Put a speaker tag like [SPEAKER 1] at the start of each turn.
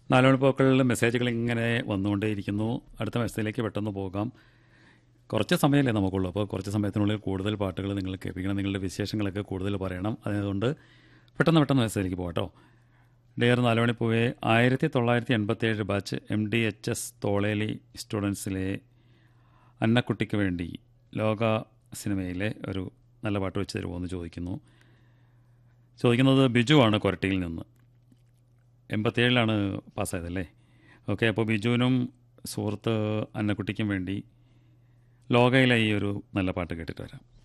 [SPEAKER 1] നാലുമണിപ്പോക്കളിൽ മെസ്സേജുകൾ ഇങ്ങനെ വന്നുകൊണ്ടേയിരിക്കുന്നു അടുത്ത മെസ്സേജിലേക്ക് പെട്ടെന്ന് പോകാം കുറച്ച് സമയമല്ലേ നമുക്കുള്ളൂ അപ്പോൾ കുറച്ച് സമയത്തിനുള്ളിൽ കൂടുതൽ പാട്ടുകൾ നിങ്ങൾ കേൾപ്പിക്കണം നിങ്ങളുടെ വിശേഷങ്ങളൊക്കെ കൂടുതൽ പറയണം അതുകൊണ്ട് പെട്ടെന്ന് പെട്ടെന്ന് മെസ്സേജിലേക്ക് പോകട്ടോ ഡിയർ നാലുമണി പോയെ ആയിരത്തി തൊള്ളായിരത്തി എൺപത്തേഴ് batch M D H S Tholeli സ്റ്റുഡൻസിലെ അന്നക്കുട്ടിക്ക് വേണ്ടി ലോക സിനിമയിലെ ഒരു നല്ല പാട്ട് വെച്ച് തരുമോ എന്ന് ചോദിക്കുന്നു ചോദിക്കുന്നത് ബിജുവാണ് കൊരട്ടിയിൽ നിന്ന് എൺപത്തേഴിലാണ് പാസ്സായതല്ലേ ഓക്കെ അപ്പോൾ ബിജുവിനും സുഹൃത്ത് അന്നക്കുട്ടിക്കും വേണ്ടി ലോകയിലെ ഈ ഒരു നല്ല പാട്ട് കേട്ടിട്ട് വരാം